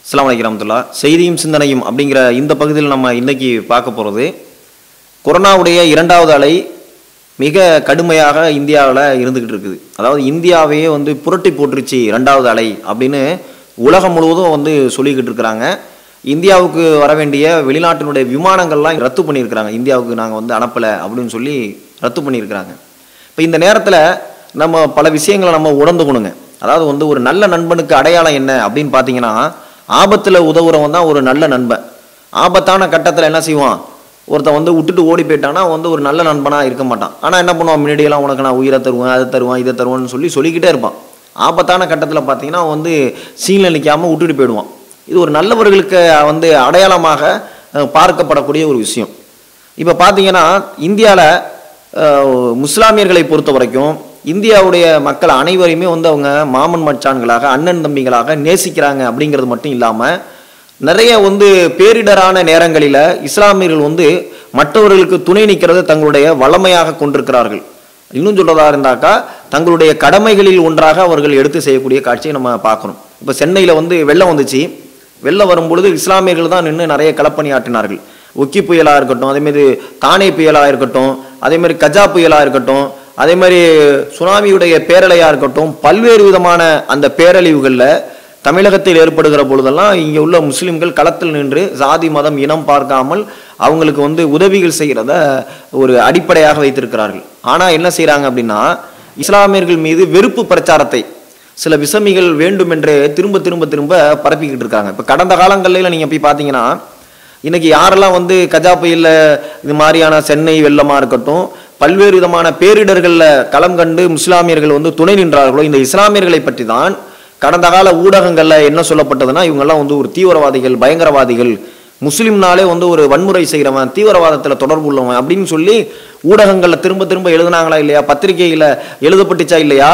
அஸ்ஸலாமு அலைக்கும் ரஹ்மத்துல்லாஹ் செய்தியும் சிந்தனையும் அப்படிங்கிற இந்த பகுதியில் நம்ம இன்னைக்கு பார்க்க போகிறது கொரோனாவுடைய இரண்டாவது அலை மிக கடுமையாக இந்தியாவில் இருந்துக்கிட்டு இருக்குது அதாவது இந்தியாவையே வந்து புரட்டி போட்டுருச்சு இரண்டாவது அலை அப்படின்னு உலகம் முழுவதும் வந்து சொல்லிக்கிட்டு இருக்கிறாங்க இந்தியாவுக்கு வர வேண்டிய வெளிநாட்டினுடைய விமானங்கள்லாம் ரத்து பண்ணியிருக்கிறாங்க இந்தியாவுக்கு நாங்கள் வந்து அனுப்பலை அப்படின்னு சொல்லி ரத்து பண்ணியிருக்கிறாங்க இப்போ இந்த நேரத்தில் நம்ம பல விஷயங்களை நம்ம உணர்ந்துக்கணுங்க அதாவது வந்து ஒரு நல்ல நண்பனுக்கு அடையாளம் என்ன அப்படின்னு பார்த்தீங்கன்னா ஆபத்தில் உதவுறவன் தான் ஒரு நல்ல நண்பன் ஆபத்தான கட்டத்தில் என்ன செய்வான் ஒருத்தன் வந்து விட்டுட்டு ஓடி போயிட்டான்னா அவன் வந்து ஒரு நல்ல நண்பனாக இருக்க மாட்டான் ஆனால் என்ன பண்ணுவான் முன்னாடியெல்லாம் உனக்கு நான் உயிரை தருவேன் அதை தருவான் இதை தருவான்னு சொல்லி சொல்லிக்கிட்டே இருப்பான் ஆபத்தான கட்டத்தில் பார்த்தீங்கன்னா அவன் வந்து சீனில் நிற்காமல் விட்டுட்டு போயிடுவான் இது ஒரு நல்லவர்களுக்கு வந்து அடையாளமாக அஹ், பார்க்கப்படக்கூடிய ஒரு விஷயம் இப்போ பார்த்தீங்கன்னா இந்தியாவில் முஸ்லாமியர்களை பொறுத்த வரைக்கும் இந்தியாவுடைய மக்கள் அனைவரையுமே வந்து அவங்க மாமன் மச்சான்களாக அண்ணன் தம்பிகளாக நேசிக்கிறாங்க அப்படிங்கிறது மட்டும் இல்லாமல் நிறைய வந்து பேரிடரான நேரங்களில் இஸ்லாமியர்கள் வந்து மற்றவர்களுக்கு துணை நிற்கிறத தங்களுடைய வளமையாக கொண்டிருக்கிறார்கள் இன்னும் சொல்றதா இருந்தாக்கா தங்களுடைய கடமைகளில் ஒன்றாக அவர்கள் எடுத்து செய்யக்கூடிய காட்சியை நம்ம பார்க்கணும் இப்போ சென்னையில் வந்து வெள்ளம் வந்துச்சு வெள்ளம் வரும்பொழுது இஸ்லாமியர்கள் தான் நின்று நிறைய களப்பணியாற்றினார்கள் ஒக்கி புயலாக இருக்கட்டும் அதேமாரி தானே புயலாக இருக்கட்டும் அதேமாதிரி கஜா புயலாக இருக்கட்டும் அதே மாதிரி சுனாமியுடைய பேரலையாக இருக்கட்டும் பல்வேறு விதமான அந்த பேரழிவுகளில் தமிழகத்தில் ஏற்படுகிற பொழுதெல்லாம் இங்கே உள்ள முஸ்லிம்கள் களத்தில் நின்று சாதி மதம் இனம் பார்க்காமல் அவங்களுக்கு வந்து உதவிகள் செய்கிறத ஒரு அடிப்படையாக வைத்திருக்கிறார்கள் ஆனால் என்ன செய்கிறாங்க அப்படின்னா இஸ்லாமியர்கள் மீது வெறுப்பு பிரச்சாரத்தை சில விசமிகள் வேண்டும் என்று திரும்ப திரும்ப திரும்ப பரப்பிக்கிட்டு இருக்காங்க இப்போ கடந்த காலங்களில் நீங்கள் போய் பார்த்தீங்கன்னா இன்னைக்கு யாரெல்லாம் வந்து கஜா புயல்ல இது மாதிரியான சென்னை வெள்ளமாக இருக்கட்டும் பல்வேறு விதமான பேரிடர்களில் களம் கண்டு முஸ்லாமியர்கள் வந்து துணை நின்றார்களோ இந்த இஸ்லாமியர்களை பற்றி தான் கடந்த கால ஊடகங்களில் என்ன சொல்லப்பட்டதுன்னா இவங்கெல்லாம் வந்து ஒரு தீவிரவாதிகள் பயங்கரவாதிகள் முஸ்லீம்னாலே வந்து ஒரு வன்முறை செய்கிறவன் தீவிரவாதத்தில் தொடர்பு உள்ளவன் அப்படின்னு சொல்லி ஊடகங்களில் திரும்ப திரும்ப எழுதுனாங்களா இல்லையா பத்திரிகையில் எழுதப்பட்டுச்சா இல்லையா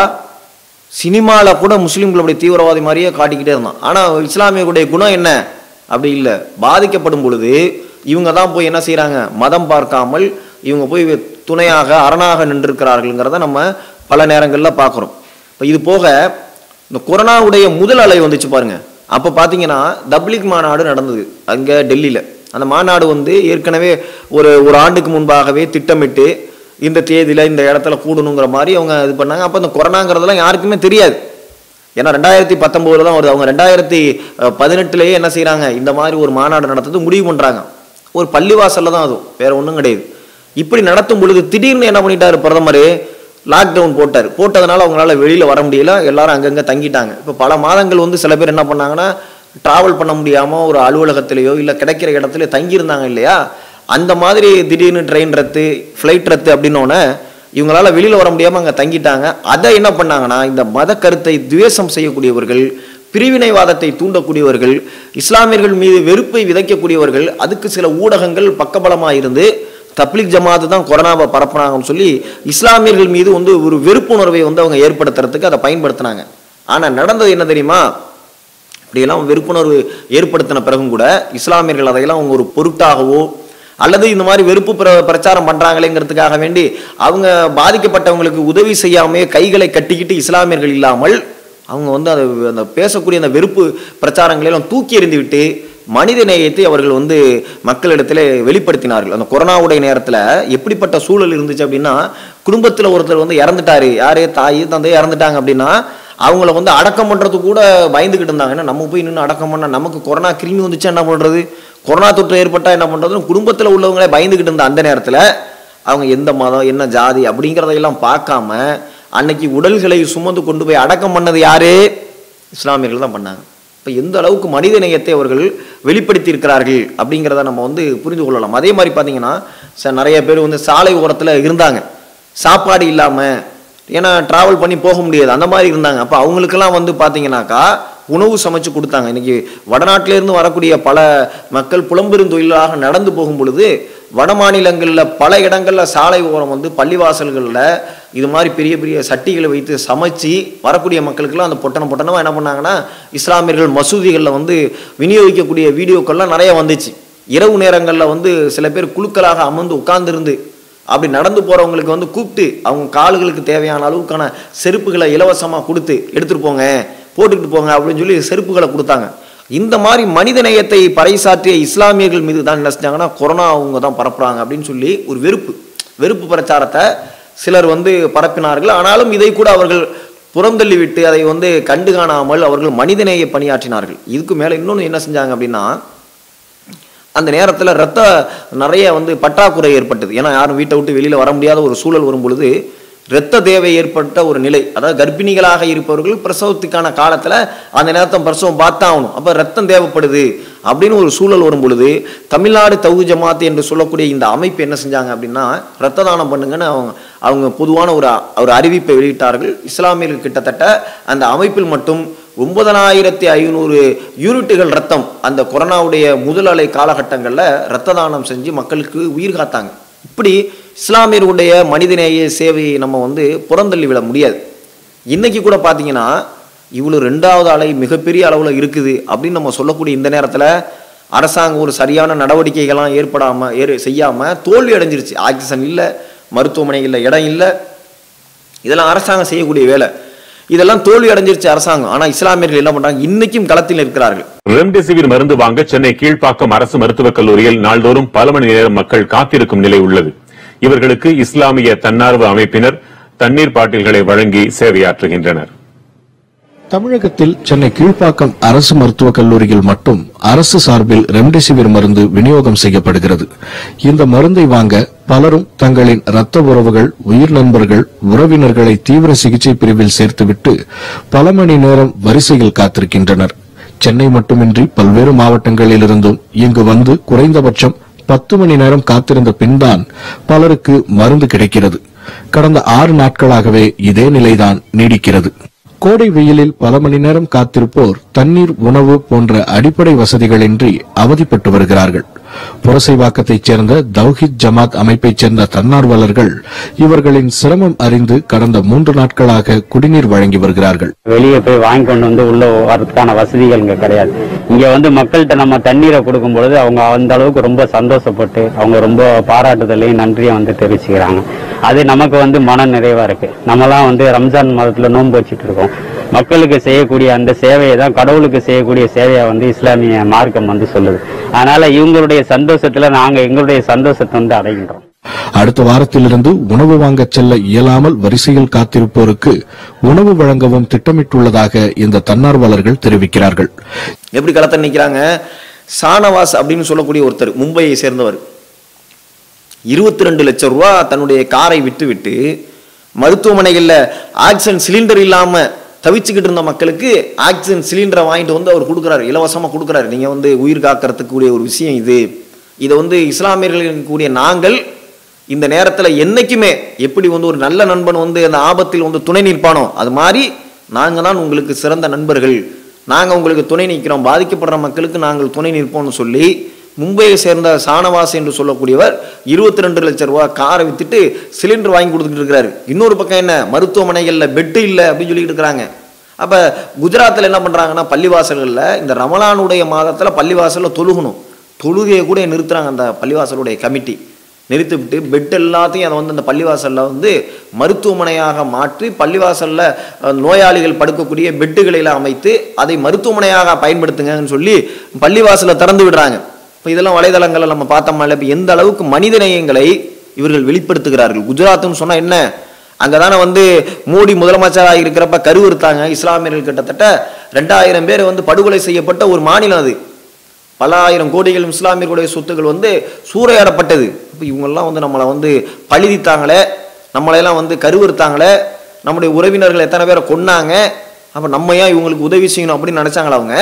சினிமாவில் கூட முஸ்லீம்களுடைய தீவிரவாதி மாதிரியே காட்டிக்கிட்டே இருந்தான் ஆனால் இஸ்லாமியர்களுடைய குணம் என்ன அப்படி இல்லை பாதிக்கப்படும் பொழுது இவங்க தான் போய் என்ன செய்கிறாங்க மதம் பார்க்காமல் இவங்க போய் துணையாக அரணாக நின்றிருக்கிறார்கள்ங்கிறத நம்ம பல நேரங்களில் பார்க்குறோம் இப்போ இது போக இந்த கொரோனாவுடைய முதல் அலை வந்துச்சு பாருங்க அப்போ பார்த்தீங்கன்னா தப்லிக் மாநாடு நடந்தது அங்கே டெல்லியில் அந்த மாநாடு வந்து ஏற்கனவே ஒரு ஒரு ஆண்டுக்கு முன்பாகவே திட்டமிட்டு இந்த தேதியில் இந்த இடத்துல கூடணுங்கிற மாதிரி அவங்க இது பண்ணாங்க அப்போ இந்த கொரோனாங்கிறதெல்லாம் யாருக்குமே தெரியாது ஏன்னா ரெண்டாயிரத்தி பத்தொம்போதில் தான் வருது அவங்க ரெண்டாயிரத்தி பதினெட்டுலேயே என்ன செய்கிறாங்க இந்த மாதிரி ஒரு மாநாடு நடத்துறது முடிவு பண்ணுறாங்க ஒரு பள்ளிவாசலில் தான் அதுவும் வேற ஒன்றும் கிடையாது இப்படி நடத்தும் பொழுது திடீர்னு என்ன பண்ணிட்டாரு பிரதமர் லாக்டவுன் போட்டார் போட்டதுனால அவங்களால வெளியில் வர முடியல எல்லாரும் அங்கங்கே தங்கிட்டாங்க இப்போ பல மாதங்கள் வந்து சில பேர் என்ன பண்ணாங்கன்னா ட்ராவல் பண்ண முடியாமல் ஒரு அலுவலகத்திலேயோ இல்லை கிடைக்கிற இடத்துல தங்கியிருந்தாங்க இல்லையா அந்த மாதிரி திடீர்னு ட்ரெயின் ரத்து ஃப்ளைட் ரத்து அப்படின்னோடனே இவங்களால வெளியில் வர முடியாமல் அங்கே தங்கிட்டாங்க அதை என்ன பண்ணாங்கன்னா இந்த மத கருத்தை துவேஷம் செய்யக்கூடியவர்கள் பிரிவினைவாதத்தை தூண்டக்கூடியவர்கள் இஸ்லாமியர்கள் மீது வெறுப்பை விதைக்கக்கூடியவர்கள் அதுக்கு சில ஊடகங்கள் பக்கபலமாக இருந்து தப்லிக் ஜமாத்து தான் கொரோனாவை பரப்புனாங்கன்னு சொல்லி இஸ்லாமியர்கள் மீது வந்து ஒரு வெறுப்புணர்வை வந்து அவங்க ஏற்படுத்துறதுக்கு அதை பயன்படுத்தினாங்க ஆனால் நடந்தது என்ன தெரியுமா இப்படியெல்லாம் வெறுப்புணர்வு ஏற்படுத்தின பிறகும் கூட இஸ்லாமியர்கள் அதையெல்லாம் அவங்க ஒரு பொருட்டாகவோ அல்லது இந்த மாதிரி வெறுப்பு பிர பிரச்சாரம் பண்ணுறாங்களேங்கிறதுக்காக வேண்டி அவங்க பாதிக்கப்பட்டவங்களுக்கு உதவி செய்யாமே கைகளை கட்டிக்கிட்டு இஸ்லாமியர்கள் இல்லாமல் அவங்க வந்து அதை அந்த பேசக்கூடிய அந்த வெறுப்பு பிரச்சாரங்களெல்லாம் தூக்கி எறிந்து விட்டு மனித நேயத்தை அவர்கள் வந்து மக்களிடத்தில் வெளிப்படுத்தினார்கள் அந்த கொரோனாவுடைய நேரத்தில் எப்படிப்பட்ட சூழல் இருந்துச்சு அப்படின்னா குடும்பத்தில் ஒருத்தர் வந்து இறந்துட்டாரு யாரே தாய் தந்தை இறந்துட்டாங்க அப்படின்னா அவங்கள வந்து அடக்கம் பண்ணுறதுக்கு கூட பயந்துக்கிட்டு இருந்தாங்க ஏன்னா நம்ம போய் நின்று அடக்கம் பண்ணால் நமக்கு கொரோனா கிருமி வந்துச்சா என்ன பண்ணுறது கொரோனா தொற்று ஏற்பட்டால் என்ன பண்ணுறதுன்னு குடும்பத்தில் உள்ளவங்களே பயந்துக்கிட்டு இருந்த அந்த நேரத்தில் அவங்க எந்த மதம் என்ன ஜாதி அப்படிங்கிறதையெல்லாம் பார்க்காம அன்னைக்கு உடல்களை சுமந்து கொண்டு போய் அடக்கம் பண்ணது யாரு இஸ்லாமியர்கள் தான் பண்ணாங்க இப்போ எந்த அளவுக்கு மனித நேயத்தை அவர்கள் வெளிப்படுத்தி இருக்கிறார்கள் அப்படிங்கிறத நம்ம வந்து புரிந்து கொள்ளலாம் அதே மாதிரி பார்த்தீங்கன்னா ச- நிறைய பேர் வந்து சாலை ஓரத்தில் இருந்தாங்க சாப்பாடு இல்லாமல் ஏன்னா ட்ராவல் பண்ணி போக முடியாது அந்த மாதிரி இருந்தாங்க அப்போ அவங்களுக்கெல்லாம் வந்து பார்த்தீங்கன்னாக்கா உணவு சமைச்சு கொடுத்தாங்க இன்னைக்கு வடநாட்டிலேருந்து வரக்கூடிய பல மக்கள் புலம்பெரும் தொழிலாக நடந்து போகும் பொழுது வட மாநிலங்களில் பல இடங்களில் சாலை ஓரம் வந்து பள்ளிவாசல்களில் இது மாதிரி பெரிய பெரிய சட்டிகளை வைத்து சமைச்சு வரக்கூடிய மக்களுக்கெல்லாம் அந்த பொட்டணம் பொட்டணமாக என்ன பண்ணாங்கன்னா இஸ்லாமியர்கள் மசூதிகளில் வந்து விநியோகிக்கக்கூடிய வீடியோக்கள்லாம் நிறைய வந்துச்சு இரவு நேரங்களில் வந்து சில பேர் குழுக்களாக அமர்ந்து உட்கார்ந்திருந்து அப்படி நடந்து போகிறவங்களுக்கு வந்து கூப்பிட்டு அவங்க கால்களுக்கு தேவையான அளவுக்கான செருப்புகளை இலவசமாக கொடுத்து எடுத்துகிட்டு போங்க போட்டுக்கிட்டு போங்க அப்படின்னு சொல்லி செருப்புகளை கொடுத்தாங்க இந்த மாதிரி மனித நேயத்தை பறைசாற்றிய இஸ்லாமியர்கள் மீது தான் என்ன செஞ்சாங்கன்னா கொரோனா அவங்க தான் பரப்புறாங்க அப்படின்னு சொல்லி ஒரு வெறுப்பு வெறுப்பு பிரச்சாரத்தை சிலர் வந்து பரப்பினார்கள் ஆனாலும் இதை கூட அவர்கள் புறந்தள்ளி விட்டு அதை வந்து கண்டு காணாமல் அவர்கள் மனிதநேய பணியாற்றினார்கள் இதுக்கு மேலே இன்னொன்று என்ன செஞ்சாங்க அப்படின்னா அந்த நேரத்தில் ரத்த நிறைய வந்து பற்றாக்குறை ஏற்பட்டது ஏன்னா யாரும் வீட்டை விட்டு வெளியில் வர முடியாத ஒரு சூழல் வரும் பொழுது இரத்த தேவை ஏற்பட்ட ஒரு நிலை அதாவது கர்ப்பிணிகளாக இருப்பவர்கள் பிரசவத்துக்கான காலத்தில் அந்த நேரத்தில் பிரசவம் பார்த்தாகணும் அப்போ ரத்தம் தேவைப்படுது அப்படின்னு ஒரு சூழல் வரும் பொழுது தமிழ்நாடு தவுகு ஜமாத் என்று சொல்லக்கூடிய இந்த அமைப்பு என்ன செஞ்சாங்க அப்படின்னா ரத்த தானம் பண்ணுங்கன்னு அவங்க அவங்க பொதுவான ஒரு ஒரு அறிவிப்பை வெளியிட்டார்கள் இஸ்லாமியர்கள் கிட்டத்தட்ட அந்த அமைப்பில் மட்டும் ஒன்பதனாயிரத்தி ஐநூறு யூனிட்டுகள் ரத்தம் அந்த கொரோனாவுடைய முதல் அலை காலகட்டங்களில் ரத்த தானம் செஞ்சு மக்களுக்கு உயிர் காத்தாங்க இப்படி இஸ்லாமியர்களுடைய மனிதநேய சேவையை நம்ம வந்து புறந்தள்ளி விட முடியாது இன்னைக்கு கூட பார்த்தீங்கன்னா இவ்வளோ ரெண்டாவது அலை மிகப்பெரிய அளவில் இருக்குது அப்படின்னு நம்ம சொல்லக்கூடிய இந்த நேரத்தில் அரசாங்கம் ஒரு சரியான நடவடிக்கைகள்லாம் ஏற்படாமல் ஏறு செய்யாமல் தோல்வி அடைஞ்சிருச்சு ஆக்சிஜன் இல்லை மருத்துவமனைகளில் இடம் இல்லை இதெல்லாம் அரசாங்கம் செய்யக்கூடிய வேலை இதெல்லாம் தோல்வி அடைஞ்சிருச்சு அரசாங்கம் ஆனால் இஸ்லாமியர்கள் என்ன பண்ணுறாங்க இன்னைக்கும் களத்தில் இருக்கிறார்கள் ரெம்டெசிவிர் மருந்து வாங்க சென்னை கீழ்ப்பாக்கம் அரசு மருத்துவக் கல்லூரியில் நாள்தோறும் பல மணி நேரம் மக்கள் காத்திருக்கும் நிலை உள்ளது இவர்களுக்கு இஸ்லாமிய தன்னார்வ அமைப்பினர் தண்ணீர் பாட்டில்களை வழங்கி சேவையாற்றுகின்றனர் தமிழகத்தில் சென்னை கீழ்ப்பாக்கம் அரசு மருத்துவக் கல்லூரியில் மட்டும் அரசு சார்பில் ரெம்டெசிவிர் மருந்து விநியோகம் செய்யப்படுகிறது இந்த மருந்தை வாங்க பலரும் தங்களின் இரத்த உறவுகள் உயிர் நண்பர்கள் உறவினர்களை தீவிர சிகிச்சை பிரிவில் சேர்த்துவிட்டு பல மணி நேரம் வரிசையில் காத்திருக்கின்றனர் சென்னை மட்டுமின்றி பல்வேறு மாவட்டங்களிலிருந்தும் இங்கு வந்து குறைந்தபட்சம் பத்து மணி நேரம் காத்திருந்த பின்தான் பலருக்கு மருந்து கிடைக்கிறது கடந்த ஆறு நாட்களாகவே இதே நிலைதான் நீடிக்கிறது கோடை வெயிலில் பல மணி நேரம் காத்திருப்போர் தண்ணீர் உணவு போன்ற அடிப்படை வசதிகளின்றி அவதிப்பட்டு வருகிறார்கள் புரசைவாக்கத்தைச் சேர்ந்த தௌஹித் ஜமாத் அமைப்பைச் சேர்ந்த தன்னார்வலர்கள் இவர்களின் சிரமம் அறிந்து கடந்த மூன்று நாட்களாக குடிநீர் வழங்கி வருகிறார்கள் வெளியே போய் வாங்கி கொண்டு வந்து உள்ள வரதுக்கான வசதிகள் இங்க கிடையாது இங்க வந்து மக்கள்கிட்ட நம்ம தண்ணீரை கொடுக்கும் பொழுது அவங்க அந்த அளவுக்கு ரொம்ப சந்தோஷப்பட்டு அவங்க ரொம்ப பாராட்டுதலையும் நன்றியை வந்து தெரிவிச்சுக்கிறாங்க அது நமக்கு வந்து மன நிறைவா இருக்கு நம்மலாம் வந்து ரம்ஜான் மாதத்துல நோன்பு வச்சுட்டு இருக்கோம் மக்களுக்கு செய்யக்கூடிய அந்த சேவையை தான் கடவுளுக்கு செய்யக்கூடிய சேவையை வந்து இஸ்லாமிய மார்க்கம் வந்து சொல்லுது அதனால இவங்களுடைய சந்தோஷத்துல நாங்க எங்களுடைய சந்தோஷத்தை வந்து அடைகின்றோம் அடுத்த வாரத்திலிருந்து உணவு வாங்கச் செல்ல இயலாமல் வரிசையில் காத்திருப்போருக்கு உணவு வழங்கவும் திட்டமிட்டுள்ளதாக இந்த தன்னார்வலர்கள் தெரிவிக்கிறார்கள் எப்படி களத்தில் நிற்கிறாங்க சானவாஸ் அப்படின்னு சொல்லக்கூடிய ஒருத்தர் மும்பையை சேர்ந்தவர் இருபத்தி ரெண்டு லட்சம் ரூபா தன்னுடைய காரை விட்டு விட்டு மருத்துவமனைகளில் ஆக்சிஜன் சிலிண்டர் இல்லாமல் தவிச்சுக்கிட்டு இருந்த மக்களுக்கு ஆக்சிஜன் சிலிண்டரை வாங்கிட்டு வந்து அவர் கொடுக்குறாரு இலவசமாக கொடுக்குறாரு நீங்கள் வந்து உயிர் காக்கிறதுக்கு கூடிய ஒரு விஷயம் இது இதை வந்து இஸ்லாமியர்கள் கூடிய நாங்கள் இந்த நேரத்தில் என்னைக்குமே எப்படி வந்து ஒரு நல்ல நண்பன் வந்து அந்த ஆபத்தில் வந்து துணை நிற்பானோ அது மாதிரி நாங்கள் தான் உங்களுக்கு சிறந்த நண்பர்கள் நாங்கள் உங்களுக்கு துணை நிற்கிறோம் பாதிக்கப்படுற மக்களுக்கு நாங்கள் துணை நிற்போம்னு சொல்லி மும்பையை சேர்ந்த சானவாஸ் என்று சொல்லக்கூடியவர் இருபத்தி ரெண்டு லட்சம் ரூபா காரை வித்துட்டு சிலிண்டர் வாங்கி கொடுத்துட்டு இருக்கிறாரு இன்னொரு பக்கம் என்ன மருத்துவமனைகளில் பெட்டு இல்லை அப்படின்னு சொல்லிட்டு இருக்கிறாங்க அப்போ குஜராத்தில் என்ன பண்ணுறாங்கன்னா பள்ளிவாசல்களில் இந்த ரமலானுடைய மாதத்தில் பள்ளிவாசலில் தொழுகணும் தொழுகையை கூட நிறுத்துறாங்க அந்த பள்ளிவாசலுடைய கமிட்டி நிறுத்திவிட்டு பெட் எல்லாத்தையும் அதை வந்து அந்த பள்ளிவாசலில் வந்து மருத்துவமனையாக மாற்றி பள்ளிவாசலில் அஹ், நோயாளிகள் படுக்கக்கூடிய பெட்டுகளில் அமைத்து அதை மருத்துவமனையாக பயன்படுத்துங்கன்னு சொல்லி பள்ளிவாசலை திறந்து விடுறாங்க இப்போ இதெல்லாம் வலைதளங்களில் நம்ம பார்த்தோம்னால இப்போ எந்த அளவுக்கு மனித நேயங்களை இவர்கள் வெளிப்படுத்துகிறார்கள் குஜராத்னு சொன்னால் என்ன அங்கே தானே வந்து மோடி முதலமைச்சராக இருக்கிறப்ப கருவுறுத்தாங்க இஸ்லாமியர்கள் கிட்டத்தட்ட ரெண்டாயிரம் பேர் வந்து படுகொலை செய்யப்பட்ட ஒரு மாநிலம் அது பல ஆயிரம் கோடிகள் இஸ்லாமியர்களுடைய சொத்துக்கள் வந்து சூறையாடப்பட்டது இப்போ இவங்கெல்லாம் வந்து நம்மளை வந்து பழிதித்தாங்களே நம்மளையெல்லாம் வந்து கருவறுத்தாங்களே நம்முடைய உறவினர்கள் எத்தனை பேரை கொன்னாங்க அப்போ நம்ம ஏன் இவங்களுக்கு உதவி செய்யணும் அப்படின்னு நினச்சாங்களா அவங்க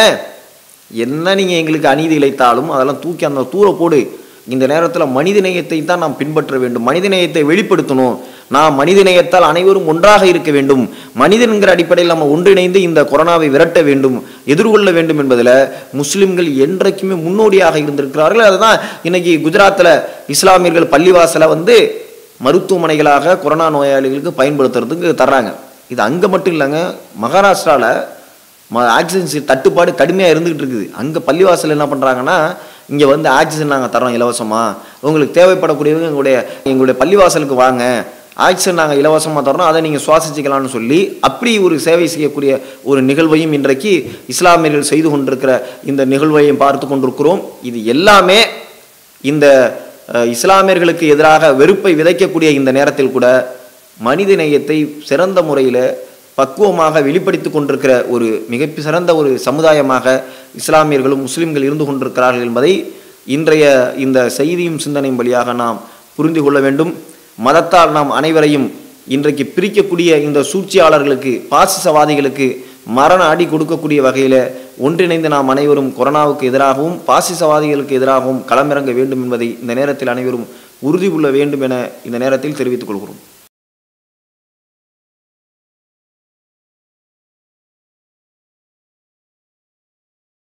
என்ன நீங்கள் எங்களுக்கு அநீதி இழைத்தாலும் அதெல்லாம் தூக்கி அந்த தூர போடு இந்த நேரத்தில் மனிதநேயத்தை தான் நாம் பின்பற்ற வேண்டும் மனிதநேயத்தை வெளிப்படுத்தணும் நாம் மனிதநேயத்தால் அனைவரும் ஒன்றாக இருக்க வேண்டும் மனிதன்கிற அடிப்படையில் நம்ம ஒன்றிணைந்து இந்த கொரோனாவை விரட்ட வேண்டும் எதிர்கொள்ள வேண்டும் என்பதில் முஸ்லிம்கள் என்றைக்குமே முன்னோடியாக இருந்திருக்கிறார்கள் அதுதான் இன்னைக்கு குஜராத்தில் இஸ்லாமியர்கள் பள்ளிவாசலை வந்து மருத்துவமனைகளாக கொரோனா நோயாளிகளுக்கு பயன்படுத்துறதுக்கு தர்றாங்க இது அங்கே மட்டும் இல்லைங்க மகாராஷ்டிராவில் ம ஆக்சிஜன் சி- தட்டுப்பாடு கடுமையாக இருந்துகிட்டு இருக்குது அங்கே பள்ளிவாசல் என்ன பண்ணுறாங்கன்னா இங்கே வந்து ஆக்சிஜன் நாங்கள் தரோம் இலவசமாக உங்களுக்கு தேவைப்படக்கூடியவங்க எங்களுடைய எங்களுடைய பள்ளிவாசலுக்கு வாங்க ஆக்சிஜன் நாங்கள் இலவசமாக தரோம் அதை நீங்கள் சுவாசிச்சுக்கலாம்னு சொல்லி அப்படி ஒரு சேவை செய்யக்கூடிய ஒரு நிகழ்வையும் இன்றைக்கு இஸ்லாமியர்கள் செய்து கொண்டிருக்கிற இந்த நிகழ்வையும் பார்த்து கொண்டிருக்கிறோம் இது எல்லாமே இந்த அஹ், இஸ்லாமியர்களுக்கு எதிராக வெறுப்பை விதைக்கக்கூடிய இந்த நேரத்தில் கூட மனித நேயத்தை சிறந்த முறையில் பக்குவமாக வெளிப்படுத்தி கொண்டிருக்கிற ஒரு மிக சிறந்த ஒரு சமுதாயமாக இஸ்லாமியர்களும் முஸ்லிம்கள் இருந்து கொண்டிருக்கிறார்கள் என்பதை இன்றைய இந்த செய்தியும் சிந்தனையும் வழியாக நாம் புரிந்து கொள்ள வேண்டும் மதத்தால் நாம் அனைவரையும் இன்றைக்கு பிரிக்கக்கூடிய இந்த சூழ்ச்சியாளர்களுக்கு பாசிசவாதிகளுக்கு மரண அடி கொடுக்கக்கூடிய வகையில் ஒன்றிணைந்து நாம் அனைவரும் கொரோனாவுக்கு எதிராகவும் பாசிசவாதிகளுக்கு எதிராகவும் களமிறங்க வேண்டும் என்பதை இந்த நேரத்தில் அனைவரும் உறுதி கொள்ள வேண்டும் என இந்த நேரத்தில் தெரிவித்துக் கொள்கிறோம்